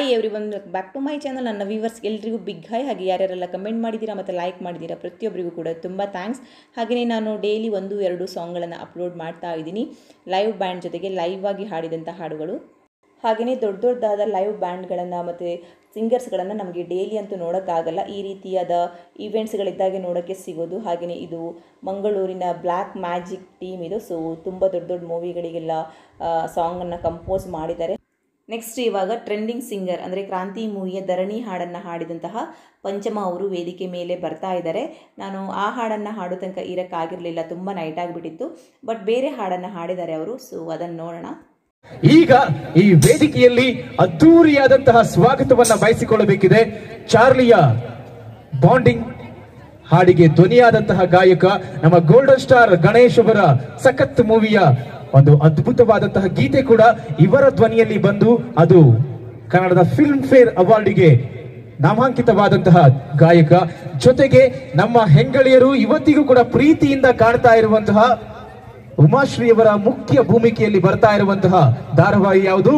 hi everyone back to my channel ನನ್ನ viewers ಎಲ್ರಿಗೂ big hi ಹಾಗೆ ಯಾರ್ಯಾರೆಲ್ಲ ಕಮೆಂಟ್ ಮಾಡಿದ್ದೀರಾ ಮತ್ತು ಲೈಕ್ ಮಾಡಿದ್ದೀರಾ ಪ್ರತಿಯೊಬ್ಬರಿಗೂ ಕೂಡ ತುಂಬ ಥ್ಯಾಂಕ್ಸ್ ಹಾಗೆಯೇ ನಾನು ಡೈಲಿ ಒಂದು ಎರಡು ಸಾಂಗ್ಗಳನ್ನು ಅಪ್ಲೋಡ್ ಮಾಡ್ತಾ ಇದ್ದೀನಿ ಲೈವ್ ಬ್ಯಾಂಡ್ ಜೊತೆಗೆ ಲೈವ್ ಆಗಿ ಹಾಡಿದಂಥ ಹಾಡುಗಳು ಹಾಗೆಯೇ ದೊಡ್ಡ ದೊಡ್ಡದಾದ ಲೈವ್ ಬ್ಯಾಂಡ್ಗಳನ್ನು ಮತ್ತು ಸಿಂಗರ್ಸ್ಗಳನ್ನು ನಮಗೆ ಡೈಲಿ ಅಂತೂ ನೋಡೋಕ್ಕಾಗಲ್ಲ ಈ ರೀತಿಯಾದ ಈವೆಂಟ್ಸ್ಗಳಿದ್ದಾಗೆ ನೋಡೋಕ್ಕೆ ಸಿಗೋದು ಹಾಗೆಯೇ ಇದು ಮಂಗಳೂರಿನ ಬ್ಲ್ಯಾಕ್ ಮ್ಯಾಜಿಕ್ ಟೀಮ್ ಇದು ಸೊ ತುಂಬ ದೊಡ್ಡ ದೊಡ್ಡ ಮೂವಿಗಳಿಗೆಲ್ಲ ಸಾಂಗನ್ನು ಕಂಪೋಸ್ ಮಾಡಿದ್ದಾರೆ ನೆಕ್ಸ್ಟ್ ಇವಾಗ ಟ್ರೆಂಡಿಂಗ್ ಸಿಂಗರ್ ಅಂದರೆ ಕ್ರಾಂತಿ ಮೂವಿಯ ಧರಣಿ ಹಾಡನ್ನು ಹಾಡಿದಂತಹ ಪಂಚಮ ಅವರು ವೇದಿಕೆ ಮೇಲೆ ಬರ್ತಾ ಇದ್ದಾರೆ ನಾನು ಆ ಹಾಡನ್ನು ಹಾಡೋ ತನಕ ಇರೋಕ್ಕಾಗಿರಲಿಲ್ಲ ತುಂಬ ನೈಟ್ ಆಗಿಬಿಟ್ಟಿತ್ತು ಬಟ್ ಬೇರೆ ಹಾಡನ್ನು ಹಾಡಿದ್ದಾರೆ ಅವರು ಸೊ ಅದನ್ನು ನೋಡೋಣ ಈಗ ಈ ವೇದಿಕೆಯಲ್ಲಿ ಅದ್ದೂರಿಯಾದಂತಹ ಸ್ವಾಗತವನ್ನ ಬಯಸಿಕೊಳ್ಳಬೇಕಿದೆ ಚಾರ್ಲಿಯ ಬಾಂಡಿಂಗ್ ಹಾಡಿಗೆ ಧ್ವನಿಯಾದಂತಹ ಗಾಯಕ ನಮ್ಮ ಗೋಲ್ಡನ್ ಸ್ಟಾರ್ ಗಣೇಶ್ ಅವರ ಸಖತ್ ಮೂವಿಯ ಒಂದು ಅದ್ಭುತವಾದಂತಹ ಗೀತೆ ಕೂಡ ಇವರ ಧ್ವನಿಯಲ್ಲಿ ಬಂದು ಅದು ಕನ್ನಡದ ಫಿಲ್ಮ್ ಫೇರ್ ಅವಾರ್ಡಿಗೆ ನಾಮಾಂಕಿತವಾದಂತಹ ಗಾಯಕ ಜೊತೆಗೆ ನಮ್ಮ ಹೆಂಗಳಿಯರು ಇವತ್ತಿಗೂ ಕೂಡ ಪ್ರೀತಿಯಿಂದ ಕಾಣ್ತಾ ಇರುವಂತಹ ಉಮಾಶ್ರೀಯವರ ಮುಖ್ಯ ಭೂಮಿಕೆಯಲ್ಲಿ ಬರ್ತಾ ಇರುವಂತಹ ಧಾರಾವಾಹಿ ಯಾವುದು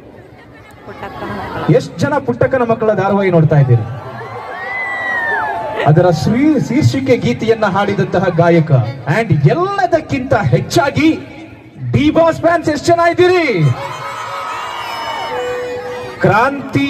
ಎಷ್ಟು ಜನ ಪುಟ್ಟಕ್ಕನ ಮಕ್ಕಳ ಧಾರಾವಾಹಿ ನೋಡ್ತಾ ಇದ್ದೀರಿ ಅದರ ಸ್ವೀ- ಶೀರ್ಷಿಕೆ ಗೀತೆಯನ್ನ ಹಾಡಿದಂತಹ ಗಾಯಕ ಅಂಡ್ ಎಲ್ಲದಕ್ಕಿಂತ ಹೆಚ್ಚಾಗಿ ಡಿ ಬಾಸ್ ಫ್ಯಾನ್ಸ್ ಎಷ್ಟು ಜನ ಇದ್ದೀರಿ ಕ್ರಾಂತಿ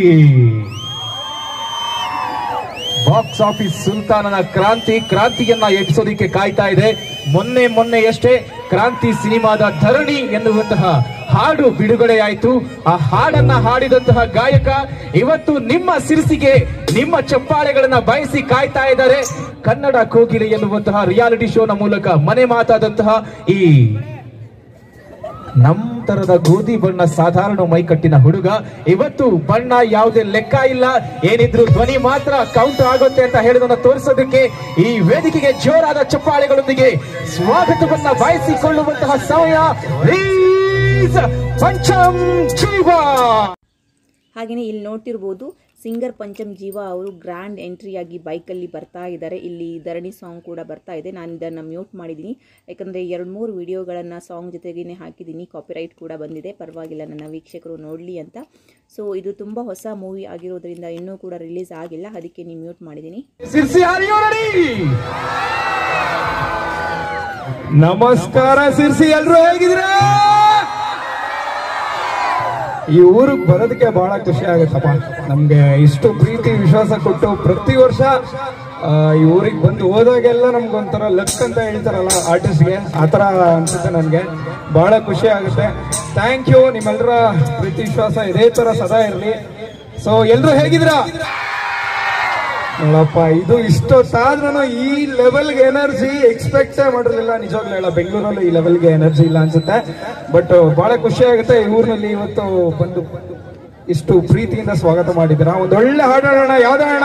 ಬಾಕ್ಸ್ ಆಫೀಸ್ ಸುಲ್ತಾನನ ಕ್ರಾಂತಿ ಕ್ರಾಂತಿಯನ್ನ ಎಬ್ಸೋದಿಕ್ಕೆ ಕಾಯ್ತಾ ಇದೆ ಮೊನ್ನೆ ಮೊನ್ನೆಯಷ್ಟೇ ಕ್ರಾಂತಿ ಸಿನಿಮಾದ ಧರಣಿ ಎನ್ನುವಂತಹ ಹಾಡು ಬಿಡುಗಡೆಯಾಯಿತು ಆ ಹಾಡನ್ನ ಹಾಡಿದಂತಹ ಗಾಯಕ ಇವತ್ತು ನಿಮ್ಮ ಸಿರಿಸಿಗೆ ನಿಮ್ಮ ಚಪ್ಪಾಳೆಗಳನ್ನ ಬಯಸಿ ಕಾಯ್ತಾ ಇದ್ದಾರೆ ಕನ್ನಡ ಕೋಗಿಲೆ ಎನ್ನುವಂತಹ ರಿಯಾಲಿಟಿ ಶೋನ ಮೂಲಕ ಮನೆ ಮಾತಾದಂತಹ ಈ ನಮ್ ತರದ ಗೋಧಿ ಬಣ್ಣ ಸಾಧಾರಣ ಮೈಕಟ್ಟಿನ ಹುಡುಗ ಇವತ್ತು ಬಣ್ಣ ಯಾವುದೇ ಲೆಕ್ಕ ಇಲ್ಲ ಏನಿದ್ರು ಧ್ವನಿ ಮಾತ್ರ ಕೌಂಟ್ ಆಗುತ್ತೆ ಅಂತ ಹೇಳೋದನ್ನ ತೋರಿಸೋದಕ್ಕೆ ಈ ವೇದಿಕೆಗೆ ಜೋರಾದ ಚಪ್ಪಾಳೆಗಳೊಂದಿಗೆ ಸ್ವಾಗತವನ್ನ ಬಯಸಿಕೊಳ್ಳುವಂತಹ ಸಮಯ Please, ಪಂಚಮ್ ಜೀವ ಹಾಗೆಯೇ ಇಲ್ಲಿ ನೋಡ್ತಿರ್ಬೋದು ಸಿಂಗರ್ ಪಂಚಮ್ ಜೀವ ಅವರು ಗ್ರ್ಯಾಂಡ್ ಎಂಟ್ರಿಯಾಗಿ ಬೈಕಲ್ಲಿ ಬರ್ತಾ ಇದ್ದಾರೆ ಇಲ್ಲಿ ಧರಣಿ ಸಾಂಗ್ ಕೂಡ ಬರ್ತಾ ಇದೆ ನಾನು ಇದನ್ನು ಮ್ಯೂಟ್ ಮಾಡಿದ್ದೀನಿ ಯಾಕಂದರೆ ಎರಡು ಮೂರು ವಿಡಿಯೋಗಳನ್ನು ಸಾಂಗ್ ಜೊತೆಗೇ ಹಾಕಿದ್ದೀನಿ ಕಾಪಿರೈಟ್ ಕೂಡ ಬಂದಿದೆ ಪರವಾಗಿಲ್ಲ ನನ್ನ ವೀಕ್ಷಕರು ನೋಡಲಿ ಅಂತ ಸೊ ಇದು ತುಂಬ ಹೊಸ ಮೂವಿ ಆಗಿರೋದ್ರಿಂದ ಇನ್ನೂ ಕೂಡ ರಿಲೀಸ್ ಆಗಿಲ್ಲ ಅದಕ್ಕೆ ನೀವು ಮ್ಯೂಟ್ ಮಾಡಿದ್ದೀನಿ ಸಿರ್ಸಿ ಹರಿಯೋರಡಿ ನಮಸ್ಕಾರ ಸಿರ್ಸಿ ಎಲ್ರು ಹೇಗಿದ್ದೀರಾ ಈ ಊರಿಗೆ ಬರೋದಕ್ಕೆ ಬಹಳ ಖುಷಿ ಆಗುತ್ತಪ್ಪ ನಮ್ಗೆ ಇಷ್ಟು ಪ್ರೀತಿ ವಿಶ್ವಾಸ ಕೊಟ್ಟು ಪ್ರತಿ ವರ್ಷ ಆ, ಈ ಊರಿಗೆ ಬಂದು ಹೋದಾಗೆಲ್ಲ ನಮ್ಗೊಂಥರ ಲಕ್ ಅಂತ ಹೇಳ್ತಾರಲ್ಲ ಆರ್ಟಿಸ್ಟ್ಗೆ ಆ ಥರ ಅನ್ಸುತ್ತೆ ನನಗೆ ಬಹಳ ಖುಷಿ ಆಗುತ್ತೆ ಥ್ಯಾಂಕ್ ಯು ನಿಮ್ಮೆಲ್ಲರ ಪ್ರೀತಿ ವಿಶ್ವಾಸ ಇದೇ ತರ ಸದಾ ಇರಲಿ ಸೊ ಎಲ್ರು ಹೇಗಿದ್ದೀರಾ ನೋಡಪ್ಪ ಇದು ಇಷ್ಟೊತ್ತಾದ್ರೂ ಈ ಲೆವೆಲ್ಗೆ ಎನರ್ಜಿ ಎಕ್ಸ್ಪೆಕ್ಟೇ ಮಾಡಿರಲಿಲ್ಲ ನಿಜವಾಗ್ಲೂ ಹೇಳ ಬೆಂಗಳೂರಲ್ಲಿ ಈ ಲೆವೆಲ್ಗೆ ಎನರ್ಜಿ ಇಲ್ಲ ಅನ್ಸುತ್ತೆ ಬಟ್ ಬಹಳ ಖುಷಿ ಆಗುತ್ತೆ ಈ ಊರಿನಲ್ಲಿ ಇವತ್ತು ಬಂದು ಇಷ್ಟು ಪ್ರೀತಿಯಿಂದ ಸ್ವಾಗತ ಮಾಡಿದ್ದೀರಾ ಒಂದು ಒಳ್ಳೆ ಹಾಡೋಣ ಯಾವ್ದು ಹಾಡೋಣ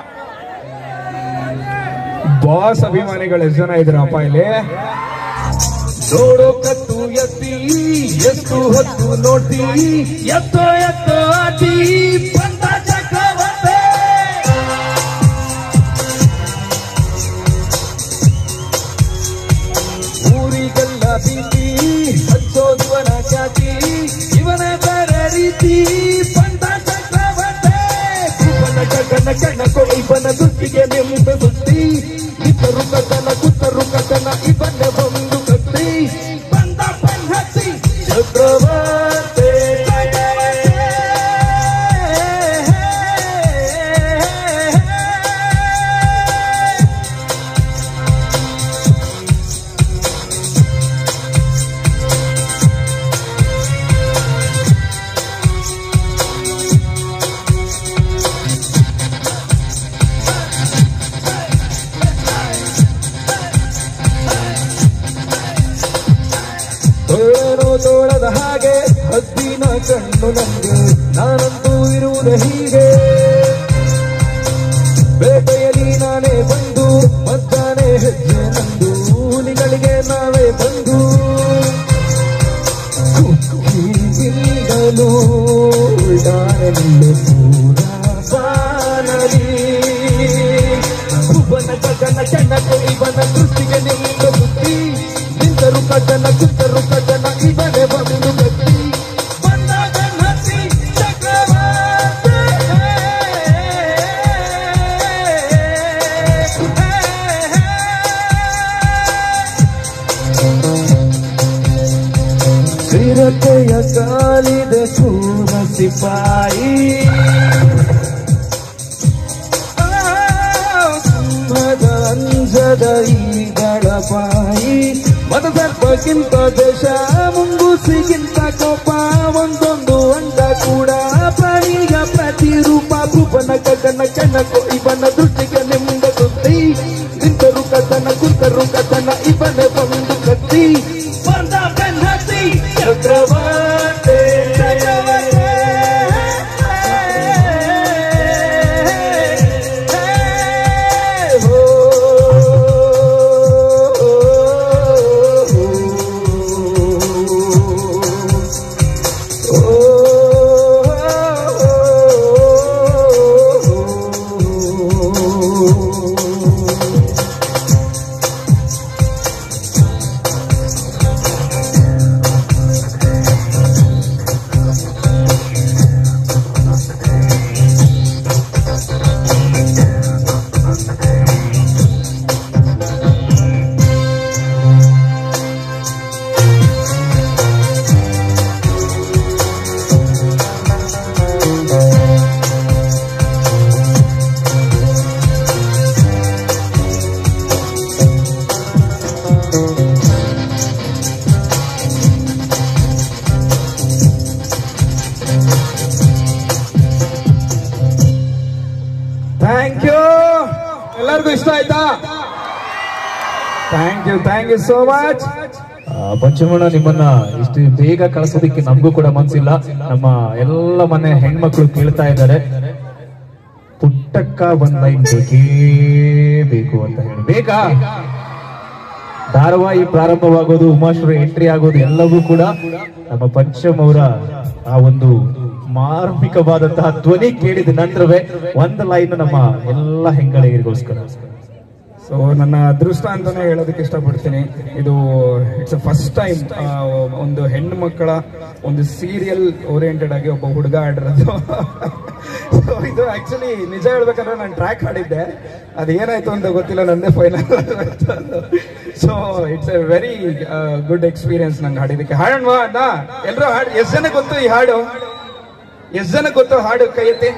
ಬಾಸ್ ಅಭಿಮಾನಿಗಳು ಎಷ್ಟು ಜನ ಇದ್ದೀರಪ್ಪ ಇಲ್ಲಿ ನೋಡೋ ಕತ್ತು ಎತ್ತಿ ಎಷ್ಟು ಹೊತ್ತು ನೋಡ್ತಿ ಎತ್ತೋ ಎತ್ತೋ ಆಟಿ ಬಂದ ಚಕ್ರವರ್ತಿ ಊರಿಗೆಲ್ಲ ಪ್ರೀತಿ ಹಚ್ಚೋದುವನ ಖ್ಯಾತಿ ಇವನ ಬರ ರೀತಿ ಬಂದ ಚಕ್ರವರ್ತಿ ಕುಪ್ಪನ ಕಣ್ಣನ ಕಣ್ಣ ಕೊಡಿ ಇವನ ದುಡ್ಡಿಗೆ ನಿಂಬೆ ಬುದ್ಧಿ ಇತರು ಕಥನ ಕುತ್ತರು ಕಥನ ಇವನ ಒಂದು ಕತ್ತಿ ಬಂದ ಪನ್ನತ್ತಿ ಚಕ್ರವರ್ತಿ ತೋಳನು ತೋಳದ ಹಾಗೆ ಹದ್ದಿನ ಕಣ್ಣು ನಂಗೆ ನಾನಂತೂ ಇರುವುದು ಹೀಗೆ ಬೇಟೆಯಲ್ಲಿ ನಾನೇ ಬಂದು ಮದ್ದಾನೆ ಹೆಜ್ಜೆ ನಂದು ನಿಗಳಿಗೆ ನಾವೇ ಬಂದು ಕುಕ್ಕಿಗಿಲ್ಲಲು ಉಲ್ಟಾನೆಲ್ಲು ಪೂರ ಬಾನಲಿ ಭುವನ ಗಗನ ಚೆನ್ನ ಇವನ ದೃಷ್ಟಿಗೆ ನಿಲ್ಲ ಬುದ್ಧಿ ನಿಂತರು ಕಟನ ಕುತ್ತರು ಕಟನ ಇವನೇ ಬಂದು ಗಟ್ಟಿ ಬಂದಾಗ ನಸಿ ಚಕ್ರವರ್ತಿ ಪತೆಯ ಕಾಲಿದ ಸೂರ ಸಿಪಾಯಿ ಸಿಂಹದ ಅಂಜದ ಈ ದಳಪಾಯಿ ಮತ ಸರ್ಪಕ್ಕಿಂತ ದೇಶ ಮುಂಗುಸಿಗಿಂತ ಕೋಪ ಒಂದೊಂದು ಅಂಡ ಕೂಡ ಪ್ರಾಣಿಯ ಪ್ರತಿರೂಪ ಭುವನ ಕದನ ಕನಕು ಇವನ ದೃಷ್ಟಿಗೆ ನಿಂದ ಸುದ್ದಿ ನಿಂತರು ಕದನ ಕುಂತರು ಕದನ ಇವನ ಒಂದು ಕತ್ತಿ ಬಂದ ಬೆನ್ನತ್ತಿ ಚಕ್ರವರ್ತಿ ಥ್ಯಾಂಕ್ ಯು ಎಲ್ಲರಿಗೂ ಇಷ್ಟ ಆಯ್ತಾ thank you thank you so much ಪಂಚಮಣ ನಿಮ್ಮನ್ನ ಇಷ್ಟು ಬೇಗ ಕಳಿಸೋದಕ್ಕೆ ನಮಗೂ ಕೂಡ ಮನ್ಸಿಲ್ಲ ನಮ್ಮ ಎಲ್ಲ ಮನೆ ಹೆಣ್ಮಕ್ಳು ಕೇಳ್ತಾ ಇದ್ದಾರೆ ಪುಟ್ಟಕ್ಕ ಒಂದ್ ಲೈನ್ ಬೇಕೇ ಬೇಕು ಅಂತ ಹೇಳಿ ಬೇಕಾ ಧಾರಾವಾಹಿ ಪ್ರಾರಂಭವಾಗೋದು ಉಮಾಶ್ವರ ಎಂಟ್ರಿ ಆಗೋದು ಎಲ್ಲವೂ ಕೂಡ ನಮ್ಮ ಪಂಚಮ್ ಅವರ ಆ ಒಂದು ಮಾರ್ಮಿಕವಾದಂತಹ ಧ್ವನಿ ಕೇಳಿದ ನಂತರವೇ ಒಂದು ಲೈನ್ ನಮ್ಮ ಎಲ್ಲ ಹೆಂಗಳಿಗೋಸ್ಕರ ಸೊ ನನ್ನ ಅದೃಷ್ಟ ಅಂತಾನೆ ಹೇಳೋದಕ್ಕೆ ಇಷ್ಟಪಡ್ತೀನಿ ಇದು ಇಟ್ಸ್ ಫಸ್ಟ್ ಟೈಮ್ ಒಂದು ಹೆಣ್ಣು ಮಕ್ಕಳ ಒಂದು ಸೀರಿಯಲ್ ಓರಿಯೆಂಟೆಡ್ ಆಗಿ ಒಬ್ಬ ಹುಡುಗ ಆಡಿರೋದು ಸೊ ಇದು ಆಕ್ಚುಲಿ ನಿಜ ಹೇಳ್ಬೇಕಂದ್ರೆ ನಾನು ಟ್ರ್ಯಾಕ್ ಹಾಡಿದ್ದೆ ಅದು ಏನಾಯ್ತು ಅಂತ ಗೊತ್ತಿಲ್ಲ ನಂದೇ final so it's a very good experience ನಂಗೆ ಹಾಡಿದಕ್ಕೆ ಹಾಡೋಣ ಅಣ್ಣ ಎಲ್ಲರೂ ಹಾಡು ಎಷ್ಟು ಜನ ಗೊತ್ತು ಈ ಹಾಡು ಎಷ್ಟು ಜನ ಗೊತ್ತು ಹಾಡು ಕೈ ಎತ್ತಿ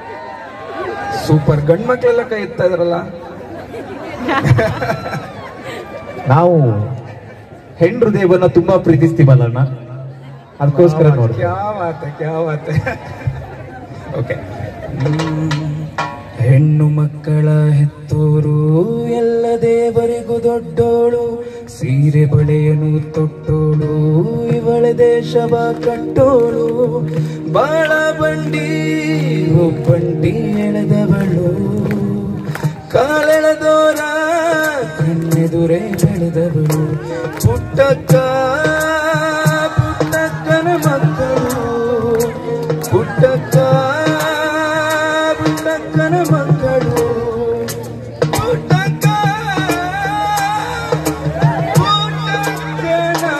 ಸೂಪರ್ ಗಂಡ್ ಮಕ್ಳೆಲ್ಲ ಕೈ ಎತ್ತಾ ಇದಾರಲ್ಲ ನಾವು ಹೆಣ್ಣು ಹೃದಯವನ್ನ ತುಂಬಾ ಪ್ರೀತಿಸ್ತೀವಲ್ಲ ಅಣ್ಣ ಅದಕ್ಕೋಸ್ಕರ ನೋಡಿ ಕ್ಯಾ ಮಾತೆ ಕ್ಯಾ ಮಾತೆ ಓಕೆ ಹೆಣ್ಣು ಮಕ್ಕಳ ಹೆತ್ತೋರು ಎಲ್ಲ ದೇವರಿಗೂ ದೊಡ್ಡೋಳು ಸೀರೆ ಬಳೆಯನ್ನು ತೊಟ್ಟೋಳು ಇವಳ ದೇಶವ ಕಟ್ಟೋಳು ಬಾಳ ಬಂಡಿ ಒಬ್ಬಂಡಿ ಎಳೆದವಳು ಕಾಲೆಳೆದೋರ ಕಣ್ಣೆದುರೇ ಬೆಳೆದವಳು ಪುಟ್ಟಕ್ಕ ಪುಟ್ಟಕ್ಕನ ಮಕ್ಕಳು ಪುಟ್ಟಕ್ಕ ಪುಟ್ಟಕ್ಕನ ಮಕ್ಕಳು ಪುಟ್ಟಕ್ಕ ಪುಟ್ಟಕ್ಕನ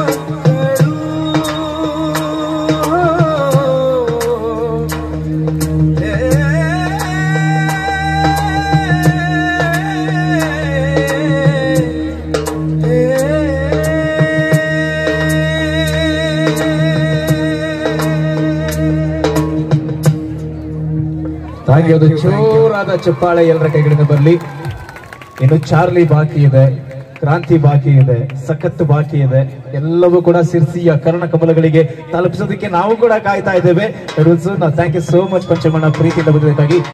ಮಕ್ಕಳು ಹಾಗೆ ಅದು ಜೋರಾದ ಚಪ್ಪಾಳೆ ಎಲ್ಲರ ಕೈಗಳಿಂದ ಬರಲಿ ಇನ್ನು ಚಾರ್ಲಿ ಬಾಕಿ ಇದೆ ಕ್ರಾಂತಿ ಬಾಕಿ ಇದೆ ಸಖತ್ ಬಾಕಿ ಇದೆ ಎಲ್ಲವೂ ಕೂಡ ಸಿರ್ಸಿಯ ಕರ್ಣ ಕಮಲಗಳಿಗೆ ತಲುಪಿಸೋದಕ್ಕೆ ನಾವು ಕೂಡ ಕಾಯ್ತಾ ಇದ್ದೇವೆ ಥ್ಯಾಂಕ್ ಯು ಸೋ ಮಚ್ ಪಂಚಮಣ್ಣ ಪ್ರೀತಿಯಿಂದ ಬಂದಿದ್ದಕ್ಕಾಗಿ